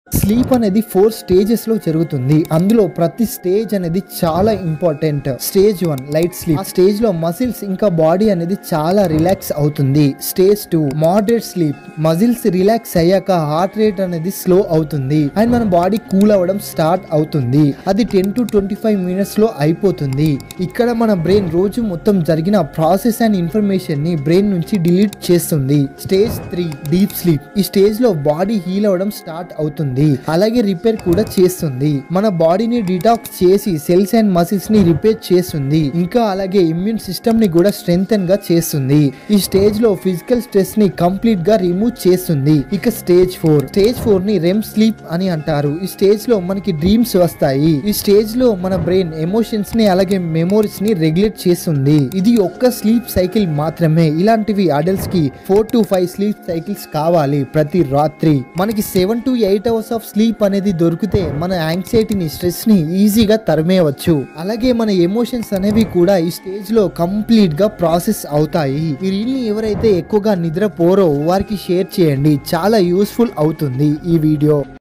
sleep అనేది four stages లో జరుగుతుంది అందులో ప్రతి స్టేజ్ అనేది చాలా important stage one light sleep ఆ స్టేజ్ లో మసిల్స్ ఇంకా బాడీ అనేది చాలా రిలాక్స్ అవుతుంది stage two moderate sleep muscles relax అయ్యాక హార్ట్ రేట్ అనేది స్లో అవుతుంది అండ్ మన బాడీ కూల్ అవ్వడం స్టార్ట్ అవుతుంది అది ten to twenty five minutes లో అయిపోతుంది ఇక్కడ మన బ్రెయిన్ రోజు మొత్తం జరిగిన ప్రాసెస్ అండ్ ఇన్ఫర్మేషన్ ని బ్రెయిన్ నుంచి డిలీట్ చేస్తుంది స్టేజ్ త్రీ డీప్ స్లీప్ ఈ స్టేజ్ లో బాడీ హీల్ అవ్వడం స్టార్ట్ అవుతుంది అలాగే రిపేర్ కూడా చేస్తుంది మన బాడీని డిటాక్స్ చేసి సెల్స్ అండ్ మసిల్స్ ని రిపేర్ చేస్తుంది ఇంకా అలాగే ఇమ్యూన్ సిస్టమ్ ని కూడా స్ట్రెంగ్ గా చేస్తుంది ఈ స్టేజ్ లో ఫిజికల్ స్ట్రెస్ ని కంప్లీట్ గా రిమూవ్ చేస్తుంది ఇక స్టేజ్ ఫోర్ స్టేజ్ ఫోర్ ని రెమ్ స్లీప్ అని అంటారు ఈ స్టేజ్ లో మనకి డ్రీమ్స్ వస్తాయి ఈ స్టేజ్ లో మన బ్రెయిన్ ఎమోషన్స్ ని అలాగే మెమోరీస్ ని రెగ్యులేట్ చేస్తుంది ఇది ఒక్క స్లీప్ సైకిల్ మాత్రమే ఇలాంటివి అడల్ట్స్ కి four to five sleep cycles కావాలి ప్రతి రాత్రి మనకి seven to eight hours of sleep అనేది దొరికితే మన యాంగ్జైటీని స్ట్రెస్ ని ఈజీగా తరిమేయవచ్చు అలాగే మన ఎమోషన్స్ అనేవి కూడా ఈ స్టేజ్ లో కంప్లీట్ గా ప్రాసెస్ అవుతాయి ఈ రీల్ ని ఎవరైతే ఎక్కువగా నిద్రపోరో వారికి షేర్ చేయండి చాలా యూస్ఫుల్ అవుతుంది ఈ వీడియో